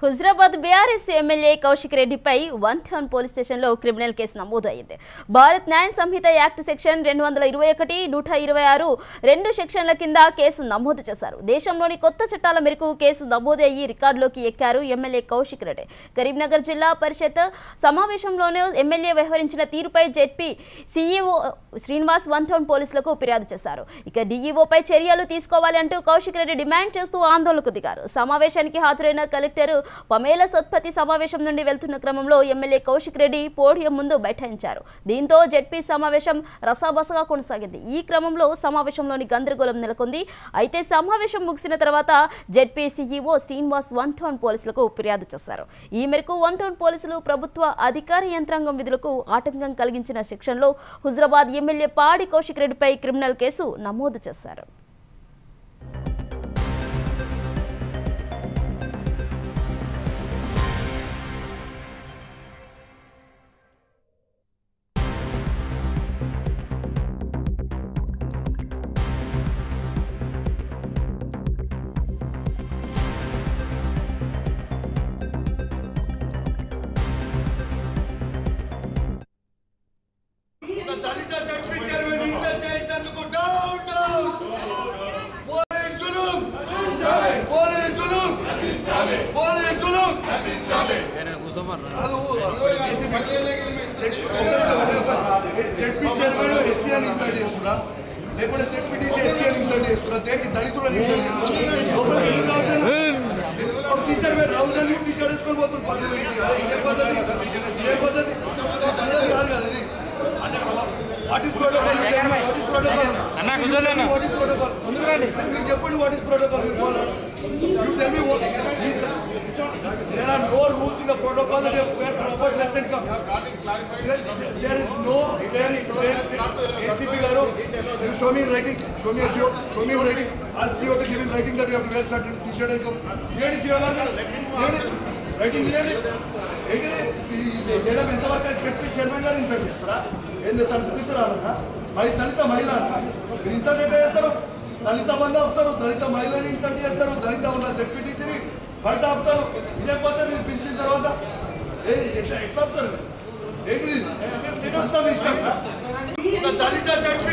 Huzurabad BRS MLA Kaushik రెడ్డిపై one town police స్టేషన్లో criminal case నమోదు అయింది భారత్ న్యాయ సంహిత యాక్ట్ సెక్షన్ రెండు వందల ఇరవై ఒకటి నూట ఇరవై ఆరు రెండు సెక్షన్ల కింద కేసు నమోదు చేశారు దేశంలోని కొత్త చట్టాల మేరకు కేసు నమోదు అయ్యి రికార్డులోకి ఎక్కారు ఎమ్మెల్యే కౌశిక్ రెడ్డి కరీంనగర్ జిల్లా పరిషత్ సమావేశంలోనే ఎమ్మెల్యే వ్యవహరించిన తీరుపై ZP CEO Srinivas one town పోలీసులకు ఫిర్యాదు చేశారు ఇక డీఈఓపై చర్యలు తీసుకోవాలి అంటూ కౌశిక్ రెడ్డి డిమాండ్ చేస్తూ ఆందోళనకు దిగారు సమావేశానికి హాజరైన కలెక్టర్ పమేల సత్పతి సమావేశం నుండి వెళ్తున్న క్రమంలో ఎమ్మెల్యే కౌశిక్ రెడ్డి పోడియం ముందు బైఠాయించారు దీంతో జెడ్పీ సమావేశం రసాబసగా కొనసాగింది ఈ క్రమంలో సమావేశంలోని గందరగోళం నెలకొంది అయితే సమావేశం ముగిసిన తర్వాత ZP CEO Srinivas one town పోలీసులకు ఫిర్యాదు చేశారు ఈ మేరకు వన్ టౌన్ పోలీసులు ప్రభుత్వ అధికార యంత్రాంగం విధులకు ఆటంకం కలిగించిన సెక్షన్లో హుజరాబాద్ ఎమ్మెల్యే పాడి కౌశిక్ రెడ్డిపై క్రిమినల్ కేసు నమోదు చేశారు ఒక దళిత సెక్రటరీ చైర్మన్ ఇంట్లో చేసినందుకు డౌన్ డౌన్ పోలీసులు పోలీసులు పోలీసులు సెట్పీ చైర్మన్ ఎస్సీ అని ఇన్సల్ట్ చేస్తున్నా లేకుంటే సెట్పీ టీసీ ఎస్సీ అని ఇన్సల్ట్ చేస్తున్నా దేనికి దళితులను ఇన్సల్ట్ చేస్తున్నా లోపలికి ఎందుకు రావట్లేదు? టీషర్ట్ మీద రాహుల్ గాంధీ టీషర్ట్ వేసుకొని పోతున్నారు పల్లెలు ఇదే పద్ధతి ఇదే పద్ధతి పద్ధతి కాదు కదా ఇది what is protocol what is protocol అన్న, కూర్చోలేనా? వాట్ ఇస్ ప్రోటోకాల్ మీరు చెప్పండి what is protocol you follow you tell me what there are no rules in the protocol that you wear proper dress and come there, there is no there is there ACP garu you show me in writing show me a show show me in writing ask you to give in writing that you have to wear certain t-shirt and come ఏంటి శివ గారు ఏంటి writing ఇవ్వండి ఏంటి ఇది చేయడం ఎంతవరకు అని చెప్పి చైర్మన్ గారు ఇన్సల్ట్ చేస్తారా ఏంది తన దళిత రాలన్నా మరి దళిత మహిళ అన్నా మీరు ఇన్సల్ట్ ఎట్లా చేస్తారు దళిత బంధు ఆపుతారు దళిత మహిళని ఇన్సల్ట్ చేస్తారు దళిత ఉన్న జెడ్పీటీసీని బయట ఆపుతారు ఇదే పద్ధతి పిలిచిన తర్వాత ఏ ఎట్లా ఎట్లా ఆపుతారు ఏంటిది మొత్తం ఇష్టం ఒక దళిత సెక్రటరీ